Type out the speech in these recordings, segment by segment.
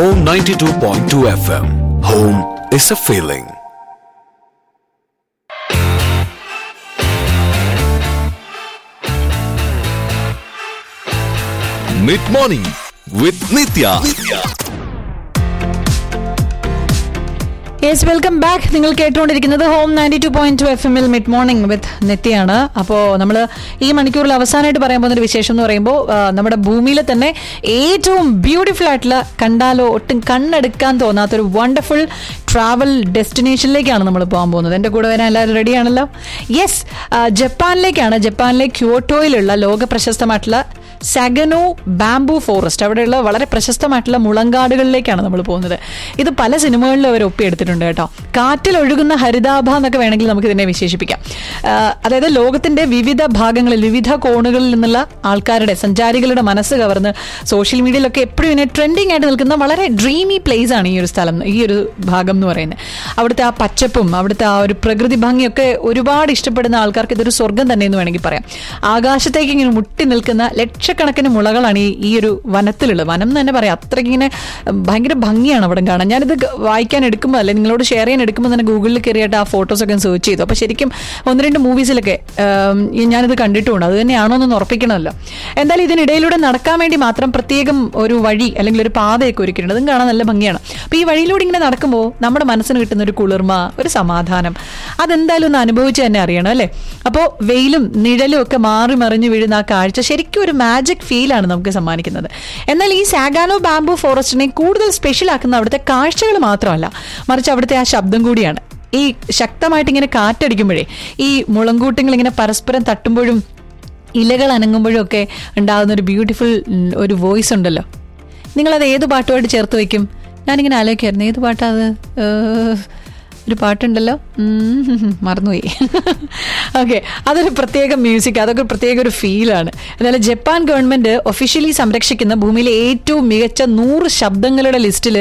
Home 92.2 FM. Home is a feeling. Mid morning with Nitya. Yes welcome back നിങ്ങൾ കേട്ടുകൊണ്ടിരിക്കുന്നത് home ninety two point two F എമ്മിൽ mid morning with നിത്യയാണ് അപ്പോൾ നമ്മൾ ഈ മണിക്കൂറിൽ അവസാനമായിട്ട് പറയാൻ പോകുന്ന ഒരു വിശേഷം എന്ന് പറയുമ്പോൾ ആ, നമ്മുടെ ഭൂമിയിലെ തന്നെ ഏറ്റവും ബ്യൂട്ടിഫുൾ ആയിട്ടുള്ള കണ്ടാലോ ഒട്ടും കണ്ണെടുക്കാൻ തോന്നാത്തൊരു വണ്ടർഫുൾ ട്രാവൽ ഡെസ്റ്റിനേഷനിലേക്കാണ് നമ്മൾ പോകാൻ പോകുന്നത് എൻ്റെ കൂടെ വരാൻ എല്ലാവരും റെഡിയാണല്ലോ യെസ് ജപ്പാനിലേക്കാണ് ജപ്പാനിലെ ക്യോട്ടോയിലുള്ള ലോക പ്രശസ്തമായിട്ടുള്ള സഗനോ ബാംബു ഫോറസ്റ്റ് അവിടെയുള്ള വളരെ പ്രശസ്തമായിട്ടുള്ള മുളങ്കാടുകളിലേക്കാണ് നമ്മൾ പോകുന്നത് ഇത് പല സിനിമകളിലും അവർ ഒപ്പിയെടുത്തിട്ടുണ്ട് കേട്ടോ കാറ്റിൽ ഒഴുകുന്ന ഹരിതാഭ എന്നൊക്കെ വേണമെങ്കിൽ നമുക്ക് ഇതിനെ വിശേഷിപ്പിക്കാം ആ, അതായത് ലോകത്തിന്റെ വിവിധ ഭാഗങ്ങളിൽ വിവിധ കോണുകളിൽ നിന്നുള്ള ആൾക്കാരുടെ സഞ്ചാരികളുടെ മനസ്സ് കവർന്ന് സോഷ്യൽ മീഡിയയിലൊക്കെ എപ്പോഴും ഇങ്ങനെ ട്രെൻഡിങ് ആയിട്ട് നിൽക്കുന്ന വളരെ ഡ്രീമി പ്ലേസ് ആണ് ഈ ഒരു സ്ഥലം ഈ ഒരു ഭാഗം എന്ന് പറയുന്നത് അവിടുത്തെ ആ പച്ചപ്പും അവിടുത്തെ ആ ഒരു പ്രകൃതി ഭംഗിയൊക്കെ ഒരുപാട് ഇഷ്ടപ്പെടുന്ന ആൾക്കാർക്ക് ഇതൊരു സ്വർഗം തന്നെ എന്ന് വേണമെങ്കിൽ പറയാം ആകാശത്തേക്ക് ഇങ്ങനെ മുട്ടി നിൽക്കുന്ന ലക്ഷക്കണക്കിന് മുളകളാണ് ഈ ഈ ഒരു വനത്തിലുള്ളത് വനം എന്ന് തന്നെ പറയാം അത്രയ്ക്ക് ഇങ്ങനെ ഭയങ്കര ഭംഗിയാണ് അവിടെ കാണാൻ ഞാനിത് ഗ- വായിക്കാൻ എടുക്കുമ്പോൾ അല്ലെ നിങ്ങളോട് ഷെയർ ചെയ്യാൻ എടുക്കുമ്പോൾ തന്നെ ഗൂഗിളിൽ കയറിയിട്ട് ആ ഫോട്ടോസൊക്കെ സെർച്ച് ചെയ്തു അപ്പോൾ ശരിക്കും ഒന്ന് രണ്ട് മൂവീസിലൊക്കെ ഉം, ഈ ഞാനിത് കണ്ടിട്ടുമുണ്ട് അത് തന്നെയാണോ എന്നൊന്ന് ഉറപ്പിക്കണമല്ലോ എന്തായാലും ഇതിനിടയിലൂടെ നടക്കാൻ വേണ്ടി മാത്രം പ്രത്യേകം ഒരു വഴി അല്ലെങ്കിൽ ഒരു പാതയൊക്കെ ഒരുക്കിയിട്ടുണ്ട് അതും കാണാൻ നല്ല ഭംഗിയാണ് അപ്പോൾ ഈ വഴിയിലൂടെ ഇങ്ങനെ നടക്കുമ്പോൾ നമ്മുടെ മനസ്സിന് കിട്ടുന്ന ഒരു കുളിർമ ഒരു സമാധാനം അതെന്തായാലും ഒന്ന് അനുഭവിച്ച് തന്നെ അറിയണം അല്ലേ അപ്പോൾ വെയിലും നിഴലും ഒക്കെ മാറി മറിഞ്ഞു വീഴുന്ന ആ കാഴ്ച ശരിക്കും ഒരു മാജിക് ഫീലാണ് നമുക്ക് സമ്മാനിക്കുന്നത് എന്നാൽ ഈ സാഗാനോ ബാംബു ഫോറസ്റ്റിനെ കൂടുതൽ സ്പെഷ്യൽ ആക്കുന്ന അവിടുത്തെ കാഴ്ചകൾ മാത്രമല്ല മറിച്ച് അവിടുത്തെ ആ ശബ്ദം കൂടിയാണ് ഈ ശക്തമായിട്ട് ഇങ്ങനെ കാറ്റടിക്കുമ്പോഴേ ഈ മുളങ്കൂട്ടങ്ങൾ ഇങ്ങനെ പരസ്പരം തട്ടുമ്പോഴും ഇലകൾ അനങ്ങുമ്പോഴും ഒക്കെ ഉണ്ടാകുന്ന ഒരു ബ്യൂട്ടിഫുൾ ഒരു വോയിസ് ഉണ്ടല്ലോ നിങ്ങളത് ഏത് പാട്ടുമായിട്ട് ചേർത്ത് വയ്ക്കും ഞാനിങ്ങനെ ആലോചിക്കായിരുന്നു ഏത് പാട്ടാ അത് ഏഹ്, ഒരു പാട്ടുണ്ടല്ലോ ഉം, മറന്നുപോയി ഓക്കെ അതൊരു പ്രത്യേക മ്യൂസിക് അതൊക്കെ ഒരു പ്രത്യേക ഒരു ഫീലാണ് എന്നാലും ജപ്പാൻ ഗവൺമെന്റ് ഒഫീഷ്യലി സംരക്ഷിക്കുന്ന ഭൂമിയിലെ ഏറ്റവും മികച്ച നൂറ് ശബ്ദങ്ങളുടെ ലിസ്റ്റിൽ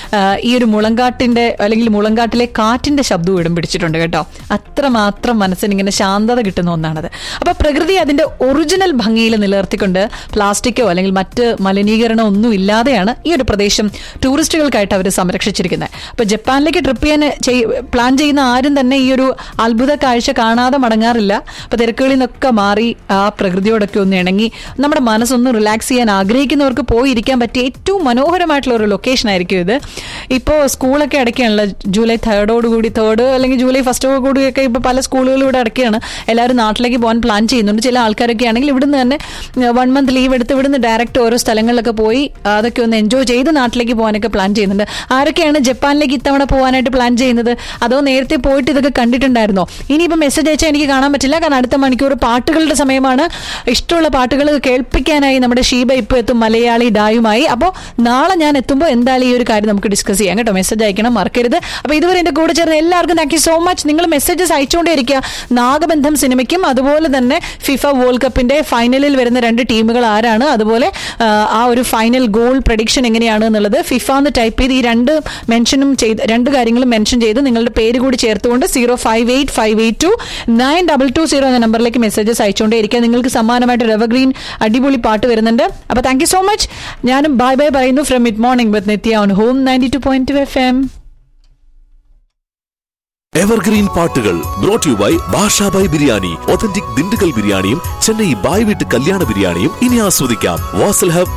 ഈ ഒരു മുളങ്കാട്ടിന്റെ അല്ലെങ്കിൽ മുളങ്കാട്ടിലെ കാറ്റിന്റെ ശബ്ദവും ഇടം പിടിച്ചിട്ടുണ്ട് കേട്ടോ അത്രമാത്രം മനസ്സിന് ഇങ്ങനെ ശാന്തത കിട്ടുന്ന ഒന്നാണത് അപ്പൊ പ്രകൃതി അതിന്റെ ഒറിജിനൽ ഭംഗിയിൽ നിലനിർത്തിക്കൊണ്ട് പ്ലാസ്റ്റിക്കോ അല്ലെങ്കിൽ മറ്റ് മലിനീകരണം ഒന്നും ഇല്ലാതെയാണ് ഈ ഒരു പ്രദേശം ടൂറിസ്റ്റുകൾക്കായിട്ട് അവർ സംരക്ഷിച്ചിരിക്കുന്നത് അപ്പൊ ജപ്പാനിലേക്ക് ട്രിപ്പ് ചെയ്യാൻ ചെയ്- പ്ലാൻ ചെയ്യുന്ന ആരും തന്നെ ഈ ഒരു അത്ഭുത കാഴ്ച കാണാതെ മടങ്ങാറില്ല അപ്പൊ തിരക്കുകളിൽ നിന്നൊക്കെ മാറി ആ പ്രകൃതിയോടൊക്കെ ഒന്ന് ഇണങ്ങി നമ്മുടെ മനസ്സൊന്ന് റിലാക്സ് ചെയ്യാൻ ആഗ്രഹിക്കുന്നവർക്ക് പോയി ഇരിക്കാൻ പറ്റിയ ഏറ്റവും മനോഹരമായിട്ടുള്ള ഒരു ലൊക്കേഷൻ ആയിരിക്കും ഇത് ഇപ്പോൾ സ്കൂളൊക്കെ അടയ്ക്കുകയാണല്ലോ ജൂലൈ തേർഡോട് കൂടി തേർഡ് അല്ലെങ്കിൽ ജൂലൈ ഫസ്റ്റോട് കൂടിയൊക്കെ ഇപ്പോൾ പല സ്കൂളുകളും ഇവിടെ അടയ്ക്കുകയാണ് എല്ലാവരും നാട്ടിലേക്ക് പോകാൻ പ്ലാൻ ചെയ്യുന്നുണ്ട് ചില ആൾക്കാരൊക്കെ ആണെങ്കിൽ ഇവിടുന്ന് തന്നെ വൺ മന്ത് ലീവ് എടുത്ത് ഇവിടുന്ന് ഡയറക്റ്റ് ഓരോ സ്ഥലങ്ങളിലൊക്കെ പോയി അതൊക്കെ ഒന്ന് എൻജോയ് ചെയ്ത് നാട്ടിലേക്ക് പോകാനൊക്കെ പ്ലാൻ ചെയ്യുന്നുണ്ട് ആരൊക്കെയാണ് ജപ്പാനിലേക്ക് ഇത്തവണ പോകാനായിട്ട് പ്ലാൻ ചെയ്യുന്നത് അതോ നേരത്തെ പോയിട്ട് ഇതൊക്കെ കണ്ടിട്ടുണ്ടായിരുന്നോ ഇനിയിപ്പോൾ മെസ്സേജ് അയച്ചാൽ എനിക്ക് കാണാൻ പറ്റില്ല കാരണം അടുത്ത മണിക്കൂർ പാട്ടുകളുടെ സമയമാണ് ഇഷ്ടമുള്ള പാട്ടുകൾ കേൾപ്പിക്കാനായി നമ്മുടെ ഷീബ ഇപ്പോൾ എത്തും മലയാളി ഡായുമായി അപ്പോൾ നാളെ ഞാൻ എത്തുമ്പോൾ എന്തായാലും ഈ ഒരു കാര്യം നമുക്ക് ഡിസ്കസ് ചെയ്യാം കേട്ടോ മെസ്സേജ് അയക്കണം മറക്കരുത് അപ്പോൾ ഇതുവരെ എൻ്റെ കൂടെ ചേർന്ന എല്ലാവർക്കും താങ്ക് യു സോ മച്ച് നിങ്ങൾ മെസ്സേജസ് അയച്ചുകൊണ്ടേ ഇരിക്കുക നാഗബന്ധം സിനിമയ്ക്കും അതുപോലെ തന്നെ ഫിഫ വേൾഡ് കപ്പിന്റെ ഫൈനലിൽ വരുന്ന രണ്ട് ടീമുകൾ ആരാണ് അതുപോലെ ആ, ആ ഒരു ഫൈനൽ ഗോൾ പ്രഡിക്ഷൻ എങ്ങനെയാണ് എന്നുള്ളത് ഫിഫ എന്ന് ടൈപ്പ് ചെയ്ത് ഈ രണ്ട് മെൻഷനും ചെയ്ത് രണ്ട് കാര്യങ്ങളും മെൻഷൻ ചെയ്ത് നിങ്ങളുടെ പേര് കൂടി ചേർത്തുകൊണ്ട് zero five eight five eight two nine double two zero എന്ന നമ്പറിലേക്ക് മെസ്സേജസ് അയച്ചുകൊണ്ടേ ഇരിക്കുക നിങ്ങൾക്ക് സമ്മാനമായിട്ട് റെവർഗ്രീൻ അടിപൊളി പാട്ട് വരുന്നുണ്ട് അപ്പോൾ താങ്ക് യു സോ മച്ച് ഞാനും ബൈ ബൈ പറയുന്നു from mid morning with Nithya on home ninety two point two F M evergreen പാട്ടുകൾ brought you by Bashabhai biryani authentic Dindigul ബിരിയാണിയും ചെന്നൈ ബായ് വീട്ട് കല്യാണ ബിരിയാണിയും ഇനി ആസ്വദിക്കാം വാസൽ ഹബ്